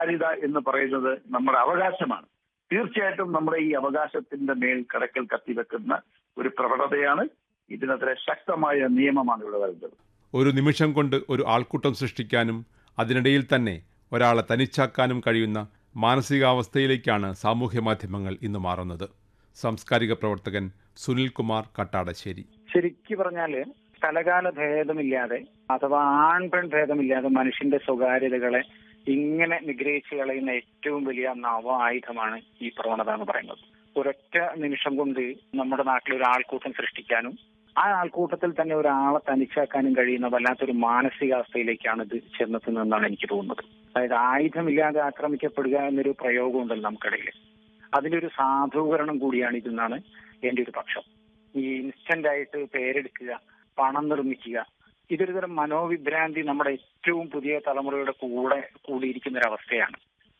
സ്വകാര്യത എന്ന് പറയുന്നത് നമ്മുടെ അവകാശമാണ് തീർച്ചയായിട്ടും നമ്മുടെ ഈ അവകാശത്തിന്റെ മേൽ കടക്കൽ കത്തിവെക്കുന്ന ഒരു പ്രവണതയാണ് ഇതിനെതിരെ ശക്തമായ നിയമമാണ് ഇവിടെ വരുന്നത് ഒരു നിമിഷം കൊണ്ട് ഒരു ആൾക്കൂട്ടം സൃഷ്ടിക്കാനും അതിനിടയിൽ തന്നെ ഒരാളെ തനിച്ചാക്കാനും കഴിയുന്ന മാനസികാവസ്ഥയിലേക്കാണ് സാമൂഹ്യ മാധ്യമങ്ങൾ ഇന്ന് മാറുന്നത് സാംസ്കാരിക പ്രവർത്തകൻ സുനിൽ കുമാർ കട്ടാടശ്ശേരി ശരിക്കു പറഞ്ഞാല് സ്ഥലകാല ഭേദമില്ലാതെ അഥവാ ആൺ പെൺ ഭേദമില്ലാതെ മനുഷ്യന്റെ സ്വകാര്യതകളെ ഇങ്ങനെ നിഗ്രഹിച്ചു കളയുന്ന ഏറ്റവും വലിയ നവ ആയുധമാണ് ഈ പ്രവണത എന്ന് പറയുന്നത് ഒരൊറ്റ നിമിഷം കൊണ്ട് നമ്മുടെ നാട്ടിൽ ഒരു ആൾക്കൂട്ടം സൃഷ്ടിക്കാനും ആ ആൾക്കൂട്ടത്തിൽ തന്നെ ഒരാളെ തനിച്ചാക്കാനും കഴിയുന്ന വല്ലാത്തൊരു മാനസികാവസ്ഥയിലേക്കാണ് ഇത് ചെന്നെത്തുന്നതെന്നാണ് എനിക്ക് തോന്നുന്നത് അതായത് ആയുധമില്ലാതെ ആക്രമിക്കപ്പെടുക എന്നൊരു പ്രയോഗം ഉണ്ടല്ലോ നമുക്കിടയിൽ അതിന്റെ ഒരു സാധൂകരണം കൂടിയാണ് ഇതെന്നാണ് എന്റെ ഒരു പക്ഷം ഈ ഇൻസ്റ്റന്റ് ആയിട്ട് പേരെടുക്കുക പണം നിർമ്മിക്കുക ഇതൊരു തരം മനോവിഭ്രാന്തി നമ്മുടെ ഏറ്റവും പുതിയ തലമുറയുടെ കൂടെ കൂടിയിരിക്കുന്ന ഒരു അവസ്ഥയാണ്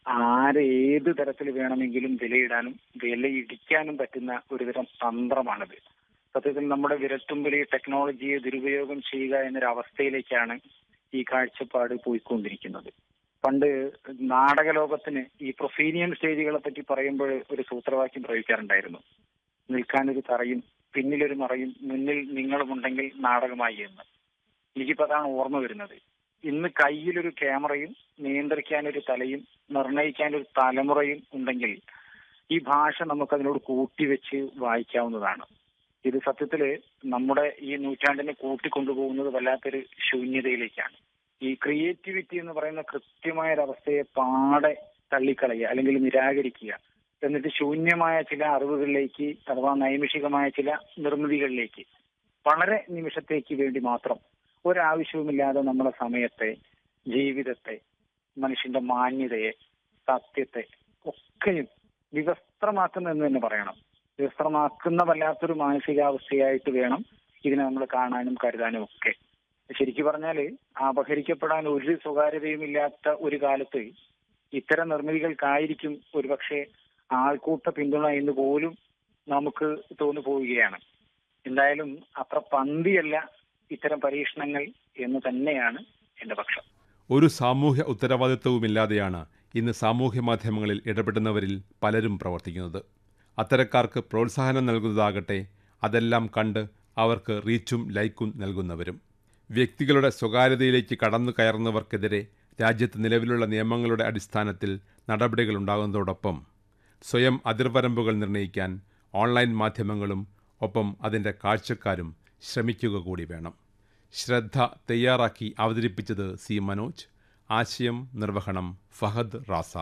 ആരെ ഏത് തരത്തിൽ വേണമെങ്കിലും വിലയിടാനും വിലയിടിക്കാനും പറ്റുന്ന ഒരുതരം തന്ത്രമാണിത് സത്യത്തിൽ നമ്മുടെ വിരൽത്തുമ്പിൽ ഈ ടെക്നോളജിയെ ദുരുപയോഗം ചെയ്യുക എന്നൊരു അവസ്ഥയിലേക്കാണ് ഈ കാഴ്ചപ്പാട് പോയിക്കൊണ്ടിരിക്കുന്നത് പണ്ട് നാടക ലോകത്തിന് ഈ പ്രൊഫീനിയൻ സ്റ്റേജുകളെ പറ്റി പറയുമ്പോൾ ഒരു സൂത്രവാക്യം പ്രയോഗിക്കാറുണ്ടായിരുന്നു നിൽക്കാനൊരു തറയും പിന്നിലൊരു മറയും മുന്നിൽ നിങ്ങളുമുണ്ടെങ്കിൽ നാടകമായി എന്ന് എനിക്കിപ്പോ അതാണ് ഓർമ്മ വരുന്നത് ഇന്ന് കയ്യിലൊരു ക്യാമറയും നിയന്ത്രിക്കാനൊരു തലയും നിർണയിക്കാനൊരു തലമുറയും ഉണ്ടെങ്കിൽ ഈ ഭാഷ നമുക്ക് അതിനോട് കൂട്ടിവെച്ച് വായിക്കാവുന്നതാണ് ഇത് സത്യത്തില് നമ്മുടെ ഈ നൂറ്റാണ്ടിനെ കൂട്ടിക്കൊണ്ടുപോകുന്നത് വല്ലാത്തൊരു ശൂന്യതയിലേക്കാണ് ഈ ക്രിയേറ്റിവിറ്റി എന്ന് പറയുന്ന കൃത്യമായ ഒരു അവസ്ഥയെ പാടെ തള്ളിക്കളയുക അല്ലെങ്കിൽ നിരാകരിക്കുക എന്നിട്ട് ശൂന്യമായ ചില അറിവുകളിലേക്ക് അഥവാ നൈമിഷികമായ ചില നിർമ്മിതികളിലേക്ക് വളരെ നിമിഷത്തേക്ക് വേണ്ടി മാത്രം ഒരാവശ്യവുമില്ലാതെ നമ്മുടെ സമയത്തെ ജീവിതത്തെ മനുഷ്യന്റെ മാന്യതയെ സത്യത്തെ ഒക്കെയും വിവസ്ത്രമാക്കുന്ന എന്ന് തന്നെ പറയണം വിവസ്ത്രമാക്കുന്ന വല്ലാത്തൊരു മാനസികാവസ്ഥയായിട്ട് വേണം ഇതിനെ നമ്മൾ കാണാനും കരുതാനും ഒക്കെ ശരിക്കു പറഞ്ഞാല് അപഹരിക്കപ്പെടാൻ ഒരു സ്വകാര്യതയും ഇല്ലാത്ത ഒരു കാലത്ത് ഇത്തരം നിർമ്മിതികൾക്കായിരിക്കും ഒരുപക്ഷെ ആൾക്കൂട്ട പിന്തുണ എന്ന് പോലും നമുക്ക് തോന്നു പോവുകയാണ് എന്തായാലും അത്ര പന്തിയല്ല ഇത്തരം പരീക്ഷണങ്ങൾ എന്ന് തന്നെയാണ് എന്റെ പക്ഷം ഒരു സാമൂഹ്യ ഉത്തരവാദിത്വവുമില്ലാതെയാണ് ഇന്ന് സാമൂഹ്യ മാധ്യമങ്ങളിൽ ഇടപെടുന്നവരിൽ പലരും പ്രവർത്തിക്കുന്നത് അത്തരക്കാർക്ക് പ്രോത്സാഹനം നൽകുന്നതാകട്ടെ അതെല്ലാം കണ്ട് അവർക്ക് റീച്ചും ലൈക്കും നൽകുന്നവരും വ്യക്തികളുടെ സ്വകാര്യതയിലേക്ക് കടന്നു കയറുന്നവർക്കെതിരെ രാജ്യത്ത് നിലവിലുള്ള നിയമങ്ങളുടെ അടിസ്ഥാനത്തിൽ നടപടികളുണ്ടാകുന്നതോടൊപ്പം സ്വയം അതിർവരമ്പുകൾ നിർണ്ണയിക്കാൻ ഓൺലൈൻ മാധ്യമങ്ങളും ഒപ്പം അതിൻ്റെ കാഴ്ചക്കാരും ശ്രമിക്കുക കൂടി വേണം ശ്രദ്ധ തയ്യാറാക്കി അവതരിപ്പിച്ചത് സി മനോജ് ആശയം നിർവഹണം ഫഹദ് റാസ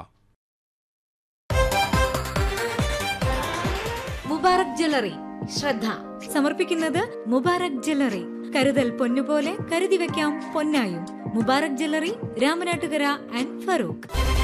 മുബാറക് ജ്വല്ലറി ശ്രദ്ധ സമർപ്പിക്കുന്നത് മുബാറക് ജ്വല്ലറി കരുതൽ പൊന്നുപോലെ കരുതി വെക്കാം പൊന്നായും മുബാറക് ജ്വല്ലറി രാമനാട്ടുകര ആൻഡ് ഫറൂഖ്